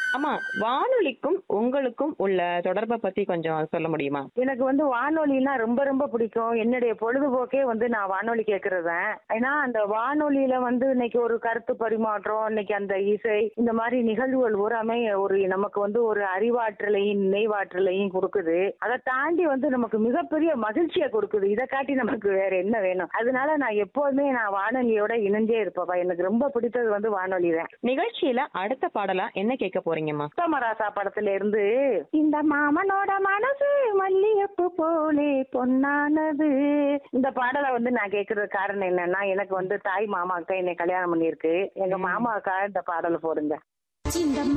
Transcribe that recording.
ஆமா வானொலிக்கும் உங்களுக்கும் உள்ள தொடர்பை பத்தி கொஞ்சம் சொல்ல முடியுமா எனக்கு வந்து வானொலினா ரொம்ப ரொம்ப பிடிக்கும் என்னுடைய பொழுதுபோக்கே வந்து நான் வானொலி கேட்கறதுதான் ஏன்னா அந்த வானொலியில வந்து இன்னைக்கு ஒரு கருத்து பரிமாற்றம் இன்னைக்கு அந்த இசை இந்த மாதிரி நிகழ்வுகள் பூராமே ஒரு நமக்கு வந்து ஒரு அறிவாற்றலையும் நினைவாற்றலையும் கொடுக்குது அதை தாண்டி வந்து நமக்கு மிகப்பெரிய மகிழ்ச்சியை கொடுக்குது இதை காட்டி நமக்கு வேற என்ன வேணும் அதனால நான் எப்போதுமே நான் வானொலியோட இணைஞ்சே இருப்பப்பா எனக்கு ரொம்ப பிடித்தது வந்து வானொலி தான் நிகழ்ச்சியில அடுத்த பாடலா என்ன கேட்க போறீங்கம்மா உத்தமராசா படத்துல இருந்து இந்த மாமனோட மனசு மல்லிகைப்பூ போலே பொன்னானது இந்த பாடலை வந்து நான் கேட்கறது காரணம் என்னன்னா எனக்கு வந்து தாய் மாமாக்கா என்னை கல்யாணம் பண்ணியிருக்கு எங்க மாமாக்கா இந்த பாடலை போடுங்க இந்த